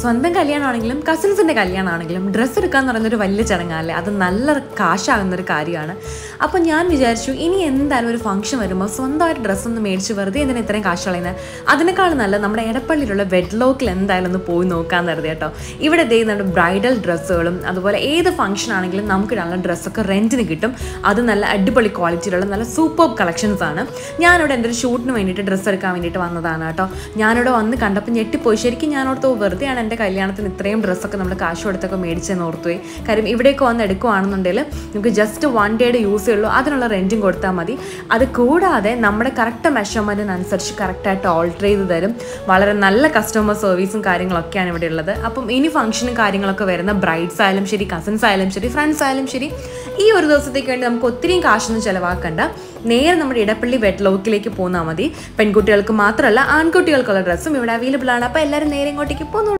സ്വന്തം കല്യാണമാണെങ്കിലും കസിൻസിൻ്റെ കല്യാണമാണെങ്കിലും ഡ്രസ്സ് എടുക്കുക എന്ന് പറയുന്നൊരു വലിയ ചടങ്ങാല്ലേ അത് നല്ല കാശാകുന്നൊരു കാര്യമാണ് അപ്പോൾ ഞാൻ വിചാരിച്ചു ഇനി എന്തായാലും ഒരു ഫംഗ്ഷൻ വരുമ്പോൾ സ്വന്തമായിട്ട് ഡ്രസ്സ് ഒന്ന് മേടിച്ച് വെറുതെ എന്തിനാ ഇത്രയും കാശ് കളയുന്നത് അതിനേക്കാൾ നല്ല നമ്മുടെ എടപ്പള്ളിയിലുള്ള വെഡ്ലോക്കിൽ എന്തായാലും ഒന്ന് പോയി നോക്കാൻ കരുതി കേട്ടോ ഇവിടെ ദേ നമ്മുടെ ബ്രൈഡൽ ഡ്രസ്സുകളും അതുപോലെ ഏത് ഫംഗ്ഷൻ ആണെങ്കിലും നമുക്ക് നല്ല ഡ്രസ്സൊക്കെ റെൻറ്റിന് കിട്ടും അത് നല്ല അടിപൊളി ക്വാളിറ്റിയിലുള്ള നല്ല സൂപ്പർ കളക്ഷൻസ് ആണ് ഞാനിവിടെ എൻ്റെ ഒരു ഷൂട്ടിന് വേണ്ടിയിട്ട് ഡ്രസ്സ് എടുക്കാൻ വേണ്ടിയിട്ട് വന്നതാണ് കേട്ടോ ഞാനിവിടെ വന്ന് കണ്ടപ്പോൾ ഞെട്ടിപ്പോയി ശരിക്കും ഞാനോർത്ത് വെറുതെയാണ് എൻ്റെ കല്യാണത്തിന് ഇത്രയും ഡ്രസ്സൊക്കെ നമ്മൾ കാശ് കൊടുത്തൊക്കെ മേടിച്ചെന്ന് ഓർത്തുപോയി കാര്യം ഇവിടേക്ക് വന്ന് എടുക്കുവാണെന്നുണ്ടെങ്കിൽ നമുക്ക് ജസ്റ്റ് വൺ ഡേയുടെ യൂസേ ഉള്ളൂ അതിനുള്ള റെൻറ്റും കൊടുത്താൽ മതി അത് കൂടാതെ നമ്മുടെ കറക്റ്റ് മെഷർമെൻറ്റിനനുസരിച്ച് കറക്റ്റായിട്ട് ഓൾട്ടർ ചെയ്ത് തരും വളരെ നല്ല കസ്റ്റമർ സർവീസും കാര്യങ്ങളൊക്കെയാണ് ഇവിടെ ഉള്ളത് അപ്പം ഇനി ഫംഗ്ഷനും കാര്യങ്ങളൊക്കെ വരുന്ന ബ്രൈഡ്സ് ആയാലും ശരി കസിൻസ് ആയാലും ശരി ഫ്രണ്ട്സ് ആയാലും ശരി ഈ ഒരു ദിവസത്തേക്ക് വേണ്ടി നമുക്ക് ഒത്തിരിയും കാശൊന്നും ചിലവാക്കണ്ട നേരെ നമ്മുടെ ഇടപ്പള്ളി വെറ്റ്ലോക്കിലേക്ക് പോന്നാൽ മതി പെൺകുട്ടികൾക്ക് മാത്രമല്ല ആൺകുട്ടികൾക്കുള്ള ഡ്രസ്സും ഇവിടെ അവൈലബിൾ ആണ് അപ്പോൾ എല്ലാവരും നേരെ ഇങ്ങോട്ടേക്ക് പോന്നു